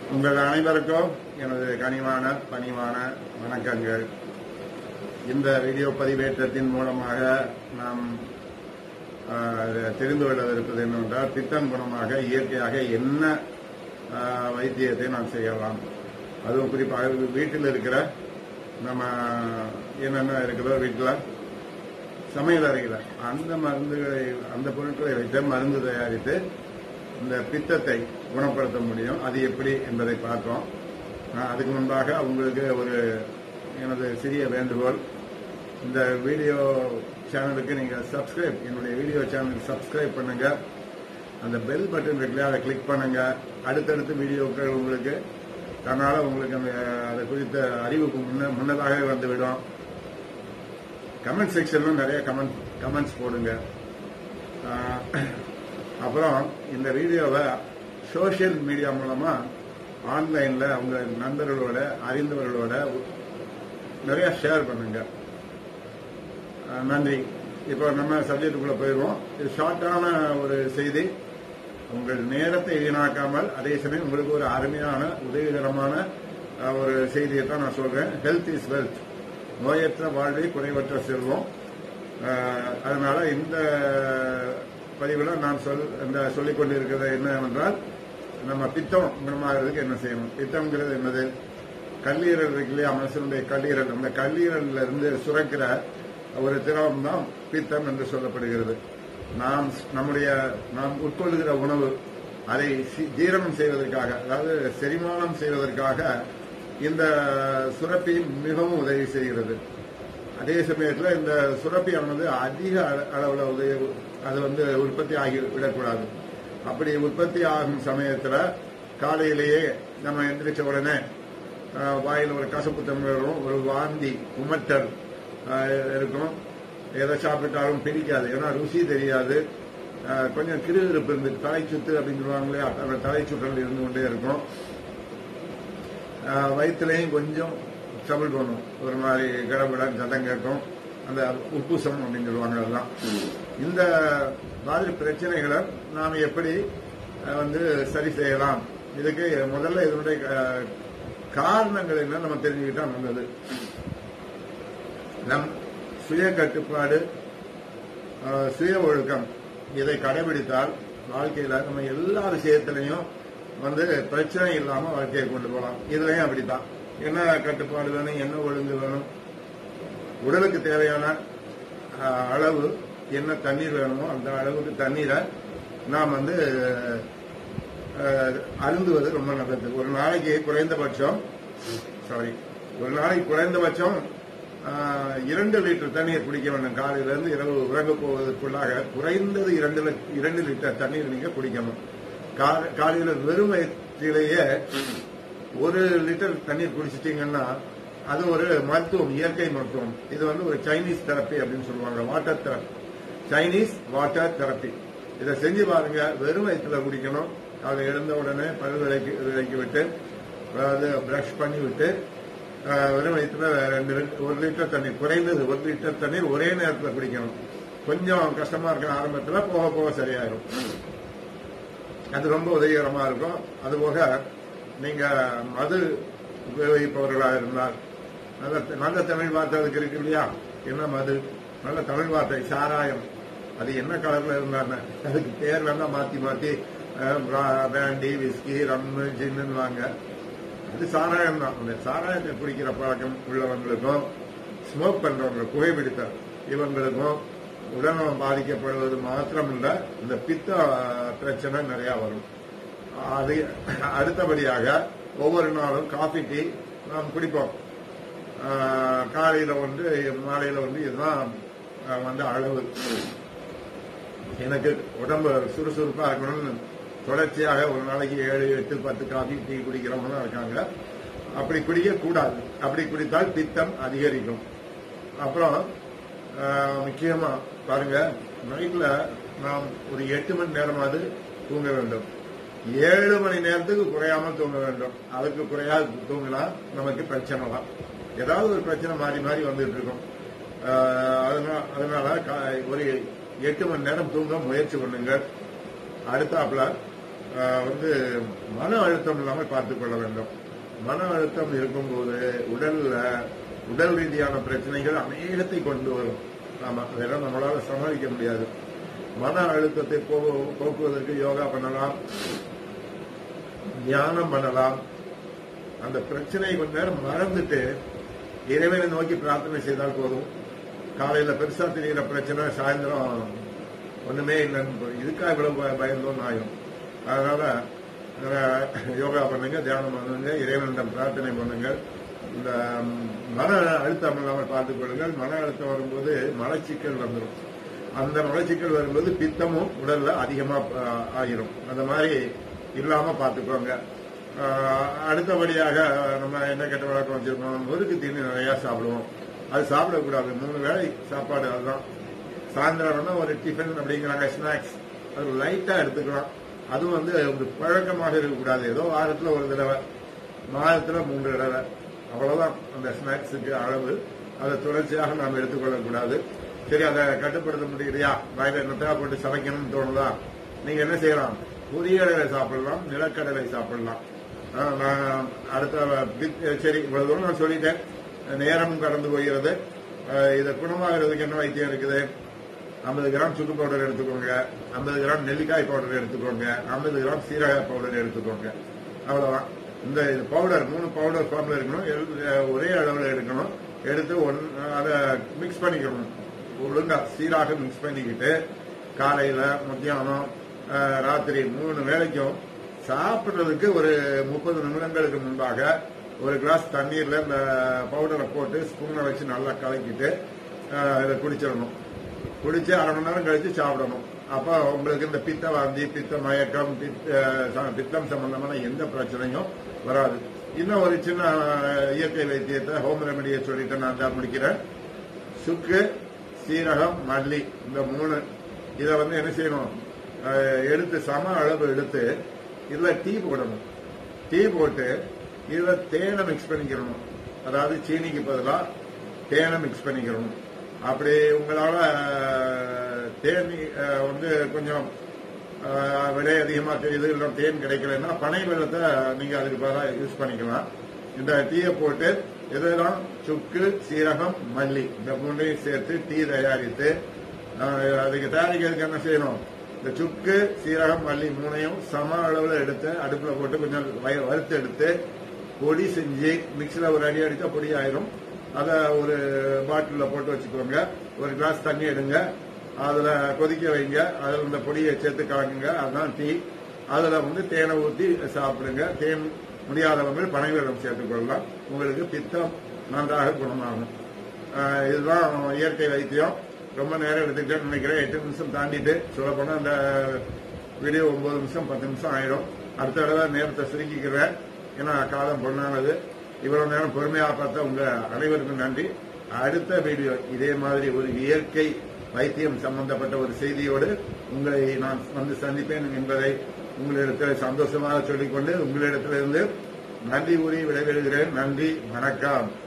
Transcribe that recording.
உங்கள் அனைவருக்கும் எனது கனிவான பணிவான வணக்கங்கள் இந்த வீடியோ பதிவேற்றத்தின் மூலமாக நாம் ஆஹ், தெரிந்து கொள்ளவிருப்பது என்னவென்றால் பித்தம் குணமாக இயற்கையாக என்ன ஆஹ், வைத்தியத்தை நாம் செய்யலாம் அதுவும் குறிப்பாக வீட்டில் இருக்கிற நம்ம என்னென்ன இருக்கிறதோ வீட்டில் சமையல் அறையில் அந்த மருந்துகளை அந்த பொருட்களை வைத்து மருந்து தயாரித்து இந்த பித்தத்தை குணப்படுத்த முடியும் அது எப்படி என்பதை பார்த்தோம் ஆஹ் அதுக்கு முன்பாக உங்களுக்கு ஒரு எனது சிறிய வேண்டுகோள் இந்த வீடியோ சேனலுக்கு நீங்க சப்ஸ்கிரைப் என்னுடைய வீடியோ சேனலுக்கு சப்ஸ்கிரைப் பண்ணுங்க அந்த பெல் பட்டன் இருக்குல்லையா அதை கிளிக் பண்ணுங்க அடுத்தடுத்த வீடியோக்கள் உங்களுக்கு தன்னால உங்களுக்கு அந்த அது குறித்த அறிவுக்கு முன்ன முன்னதாகவே வந்துவிடும் கமெண்ட் செக்ஷன்ல நிறைய கமெண்ட் கமெண்ட்ஸ் போடுங்க ஆஹ், அப்புறம் இந்த வீடியோவை சோஷியல் மீடியா மூலமா ஆன்லைன்ல உங்க நண்பர்களோட அறிந்தவர்களோட நிறைய ஷேர் பண்ணுங்க ஆஹ், நன்றி இப்போ நம்ம சப்ஜெக்டுக்குள்ள போயிடுவோம் இது ஷார்ட்டான ஒரு செய்தி உங்கள் நேரத்தை வீணாக்காமல் அதே சமயம் உங்களுக்கு ஒரு அருமையான உதவிகரமான ஆஹ், ஒரு செய்தியை தான் நான் சொல்றேன் ஹெல்த் இஸ் வெல்த் நோயற்ற வாழ்வை குறைவற்ற செல்வம் ஆஹ், அதனால இந்த பதிவில் நான் சொல் இந்த சொல்லிக் கொண்டிருக்கிறது என்னவென்றால் நம்ம பித்தம் குணமாகிறதுக்கு என்ன செய்யணும் பித்தம்ங்கிறது என்னது கல்லீரல் இருக்கு இல்லையா மனுஷனுடைய கல்லீரல் அந்த கல்லீரல்ல இருந்து சுரக்கிற ஒரு திரவம் தான் பித்தம் என்று சொல்லப்படுகிறது நாம் நம்முடைய நாம் உட்கொள்கிற உணவு அதை சி- ஜீரணம் செய்வதற்காக அதாவது செரிமானம் செய்வதற்காக இந்த சுரப்பி மிகவும் உதவி செய்கிறது அதே சமயத்தில் இந்த சுரப்பியானது அதிக அள- அளவுல உதவி அது வந்து உற்பத்தி ஆகி விடக்கூடாது அப்படி உற்பத்தி ஆகும் சமயத்துல காலையிலேயே நம்ம எந்திரிச்ச உடனே ஆஹ், வாயில ஒரு கசப்பு தன்மை வரும் ஒரு வாந்தி உமட்டல் ஆஹ், இருக்கும் எதை சாப்பிட்டாலும் பிடிக்காது ஏன்னா ருசி தெரியாது ஆஹ், கொஞ்சம் கிருகிருப்பு இருந்து தலை சுத்து அப்படின்னு சொல்லுவாங்களே அந்த தலை சுற்றல் இருந்து கொண்டே இருக்கும் ஆஹ், வயிற்றுலையும் கொஞ்சம் ட்ரபிள் பண்ணும் ஒரு மாதிரி கடபடன் சத்தம் கேட்கும் அந்த உப்புசம் அப்படின்னு சொல்லுவாங்க அதெல்லாம் இந்த மாதிரி பிரச்சனைகளை நாம் எப்படி அஹ், வந்து சரி செய்யலாம் இதுக்கு முதல்ல இதனுடைய அஹ், காரணங்கள் என்ன நம்ம தெரிஞ்சுக்கிட்டா நல்லது நம் சுய கட்டுப்பாடு அஹ், சுய ஒழுக்கம் இதை கடைபிடித்தால் வாழ்க்கையில நம்ம எல்லா விஷயத்திலையும் வந்து பிரச்சனை இல்லாம வாழ்க்கையை கொண்டு போகலாம் இதுலயும் அப்படித்தான் என்ன கட்டுப்பாடு வேணும் என்ன ஒழுங்கு வேணும் உடலுக்கு தேவையான அஹ், அளவு என்ன தண்ணீர் வேணுமோ அந்த அளவுக்கு தண்ணீரை நாம் வந்து அஹ், அருந்துவது ரொம்ப நல்லது ஒரு நாளைக்கு குறைந்தபட்சம் சாரி ஒரு நாளைக்கு குறைந்தபட்சம் அஹ், இரண்டு லிட்டர் தண்ணீர் குடிக்க வேண்டும் காலையிலிருந்து இரவு உறங்க போவதற்குள்ளாக குறைந்தது இரண்டு லிட்- இரண்டு லிட்டர் தண்ணீர் நீங்க குடிக்கணும் கா- காலையில வெறும் வயிற்றிலேயே ஒரு லிட்டர் தண்ணீர் குடிச்சிட்டீங்கன்னா அது ஒரு மருத்துவம் இயற்கை மருத்துவம் இது வந்து ஒரு சைனீஸ் தெரப்பி அப்படின்னு சொல்லுவாங்க water therapy Chinese water therapy இதை செஞ்சு பாருங்க வெறும் வயிற்றுல குடிக்கணும் அதை எழுந்த உடனே பல் விலைக்கு விலைக்கு விட்டு அதாவது பிரஷ் பண்ணி விட்டு அஹ், வெறும் வயிற்றுல ரெண்டு லிட்- ஒரு லிட்டர் தண்ணீர் குறைந்தது ஒரு லிட்டர் தண்ணீர் ஒரே நேரத்தில் குடிக்கணும் கொஞ்சம் கஷ்டமா இருக்கிற ஆரம்பத்துல போக போக சரியாயிரும் அது ரொம்ப உதவிகரமா இருக்கும் அதுபோக நீங்க மது உபயோகிப்பவர்களாக இருந்தால் நல்ல நல்ல தமிழ் வார்த்தை அதுக்கு இருக்கு இல்லையா என்ன மது நல்ல தமிழ் வார்த்தை சாராயம் அது என்ன கலர்ல இருந்தாங்க அதுக்கு பேர் வேணா மாத்தி மாத்தி பிராண்டி விஸ்கி ரம்மு ஜின்னு வாங்க அது சாராயம் தான் அந்த சாராயத்தை குடிக்கிற பழக்கம் உள்ளவங்களுக்கும் ஸ்மோக் பண்றவங்க புகைப்பிடித்தல் இவங்களுக்கும் உடல்நலம் பாதிக்கப்படுவது மாத்திரமில்ல இந்த பித்த அஹ், பிரச்சனை நிறைய வரும் அது அடுத்தபடியாக ஒவ்வொரு நாளும் காஃபி டீ நாம் குடிப்போம் ஆஹ், காலையில ஒன்று மாலையில ஒன்று இதுதான் ஆஹ், வந்து அளவு எனக்கு உடம்பு சுறுசுறுப்பா இருக்கணும்னு தொடர்ச்சியாக ஒரு நாளைக்கு ஏழு எட்டு பத்து காஃபி டீ குடிக்கிறவங்க இருக்காங்க அப்படி குடிக்க கூடாது அப்படி குடித்தால் பித்தம் அதிகரிக்கும் அப்புறம் ஆஹ், முக்கியமா பாருங்க நைட்ல நாம் ஒரு எட்டு மணி நேரமாவது தூங்க வேண்டும் ஏழு மணி நேரத்துக்கு குறையாமல் தூங்க வேண்டும் அதுக்கு குறையாது தூங்கினா நமக்கு பிரச்சனை தான் ஏதாவது ஒரு பிரச்சனை மாறி மாறி வந்துட்டு இருக்கும் ஆஹ், அதனால அதனால கா- ஒரு எட்டு மணி நேரம் தூங்க முயற்சி பண்ணுங்க அடுத்தாப்புல ஆஹ், வந்து மன அழுத்தம் இல்லாமல் பார்த்துக் கொள்ள வேண்டும் மன அழுத்தம் இருக்கும்போது உடல்ல உடல் ரீதியான பிரச்சனைகள் அநேகத்தை கொண்டு வரும் ஆமா அதெல்லாம் நம்மளால சமாளிக்க முடியாது மன அழுத்தத்தை போ- போக்குவதற்கு யோகா பண்ணலாம் தியானம் பண்ணலாம் அந்த பிரச்சனையை கொஞ்ச நேரம் மறந்துட்டு இறைவனை நோக்கி பிரார்த்தனை செய்தால் போதும் காலையில பெருசா தெரிகிற பிரச்சனை சாயந்தரம் ஒண்ணுமே இல்லைன்னு இதுக்காக இவ்வளவு பய- பயந்தோம்னு ஆயிரும் அதனால அஹ், யோகா பண்ணுங்க தியானம் பண்ணுங்க இறைவனிடம் பிரார்த்தனை பண்ணுங்க இந்த ம், மன அழுத்தம் இல்லாமல் பார்த்துக் கொள்ளுங்கள் மன அழுத்தம் வரும்போது மலச்சிக்கல் வந்துடும் அந்த மலச்சிக்கல் வரும்போது பித்தமும் உடல்ல அதிகமா அஹ், ஆகிரும் அந்த மாதிரி இல்லாம பார்த்துக்கோங்க ஆஹ் அடுத்தபடியாக நம்ம என்ன கெட்ட வழக்கம் வச்சிருக்கோம் முறுக்கு தீனி நிறைய சாப்பிடுவோம் அது சாப்பிடக்கூடாது மூணு வேளை சாப்பாடு அதுதான் சாயந்தரம்னா ஒரு டிஃபன் அப்படிங்கிறாங்க ஸ்நாக்ஸ் அது லைட்டா எடுத்துக்கலாம் அதுவும் வந்து ஒரு பழக்கமாக இருக்கக்கூடாது ஏதோ வாரத்துல ஒரு தடவை மாதத்துல மூன்று தடவை அவ்வளவுதான் அந்த ஸ்நாக்ஸுக்கு அளவு அதை தொடர்ச்சியாக நாம் எடுத்துக்கொள்ளக்கூடாது சரி அதை கட்டுப்படுத்த முடியலையா வாயில நெட்டா போட்டு சமைக்கணும்னு தோணுதா நீங்க என்ன செய்யலாம் பொரியடலை சாப்பிடலாம் நிலக்கடலை சாப்பிடலாம் ஆ, நான் அடுத்த பித்- சரி இவ்வளவு தூரம் நான் சொல்லிட்டேன் நேரம் கடந்து போகிறது ஆ, இதை குணமாகிறதுக்கு என்ன வைத்தியம் இருக்குது ஐம்பது கிராம் சுக்கு பவுடர் எடுத்துக்கோங்க ஐம்பது கிராம் நெல்லிக்காய் பவுடர் எடுத்துக்கோங்க ஐம்பது கிராம் சீரக பவுடர் எடுத்துக்கோங்க அவ்வளவுதான் இந்த பவுடர் மூணு பவுடர் ஃபார்ம்ல இருக்கணும் எல்- ஒரே அளவில் எடுக்கணும் எடுத்து ஒன் அதை மிக்ஸ் பண்ணிக்கணும் ஒழுங்கா சீராக மிக்ஸ் பண்ணிக்கிட்டு காலையில மத்தியானம் அஹ், ராத்திரி மூணு வேளைக்கும் சாப்பிடுறதுக்கு ஒரு முப்பது நிமிடங்களுக்கு முன்பாக ஒரு கிளாஸ் தண்ணீர்ல இந்த பவுடரை போட்டு ஸ்பூனை வச்சு நல்லா கலக்கிட்டு அஹ், இதை குடிச்சிடணும் குடிச்சு அரை மணி நேரம் கழிச்சு சாப்பிடணும் அப்ப உங்களுக்கு இந்த பித்த வாந்தி பித்த மயக்கம் பித்த ச- பித்தம் சம்பந்தமான எந்த பிரச்சனையும் வராது இன்னும் ஒரு சின்ன அஹ், இயற்கை வைத்தியத்தை ஹோம் ரெமடியை சொல்லிட்டு நான் தான் முடிக்கிறேன் சுக்கு சீரகம் மல்லி இந்த மூணு இதை வந்து என்ன செய்யணும் அஹ், எடுத்து சம அளவு எடுத்து இதுல டீ போடணும் டீ போட்டு இதுல தேனை மிக்ஸ் பண்ணிக்கிறணும் அதாவது சீனிக்கு பதிலா தேனை மிக்ஸ் பண்ணிக்கிறணும் அப்படி உங்களால அஹ், தேன் அஹ், வந்து கொஞ்சம் அஹ், விலை அதிகமா தெரியுது இல்லை தேன் கிடைக்கலன்னா பனை வெள்ளத்தை நீங்க அதுக்கு பதிலாக யூஸ் பண்ணிக்கலாம் இந்த டீயை போட்டு இதெல்லாம் சுக்கு சீரகம் மல்லி இந்த மூணையும் சேர்த்து டீ தயாரித்து அஹ், அதுக்கு தயாரிக்கிறதுக்கு என்ன செய்யணும் இந்த சுக்கு சீரகம் மல்லி மூணையும் சம அளவுல எடுத்து அடுப்புல போட்டு கொஞ்சம் வய- வறுத்து எடுத்து பொடி செஞ்சு மிக்சில ஒரு அடி அடித்தா பொடி ஆயிரும் அதை ஒரு பாட்டில்ல போட்டு வச்சுக்கோங்க ஒரு கிளாஸ் தண்ணி எடுங்க அதுல கொதிக்க வைங்க அதுல இந்த பொடியை சேர்த்து கலக்குங்க அதுதான் டீ அதுல வந்து தேனை ஊத்தி சாப்பிடுங்க தேன் முடியாதவங்க பனை வெல்லம் சேர்த்துக்கொள்ளலாம் உங்களுக்கு பித்தம் நன்றாக குணமாகும் ஆஹ் இதுதான் இயற்கை வைத்தியம் ரொம்ப நேரம் எடுத்துக்கிட்டேன்னு நினைக்கிறேன் எட்டு நிமிஷம் தாண்டிட்டு சொல்ல போனா அந்த வீடியோ ஒன்பது நிமிஷம் பத்து நிமிஷம் ஆயிடும் அடுத்த தடவை நேரத்தை சுருக்கிக்கிறேன் ஏன்னா காலம் பொண்ணானது இவ்வளவு நேரம் பொறுமையா பார்த்த உங்க அனைவருக்கும் நன்றி அடுத்த வீடியோ இதே மாதிரி ஒரு இயற்கை வைத்தியம் சம்பந்தப்பட்ட ஒரு செய்தியோடு உங்களை நான் வந்து சந்திப்பேன் என்பதை உங்களிடத்தில் சந்தோஷமாக சொல்லிக்கொண்டு உங்களிடத்திலிருந்து நன்றி கூறி விடைபெறுகிறேன் நன்றி வணக்கம்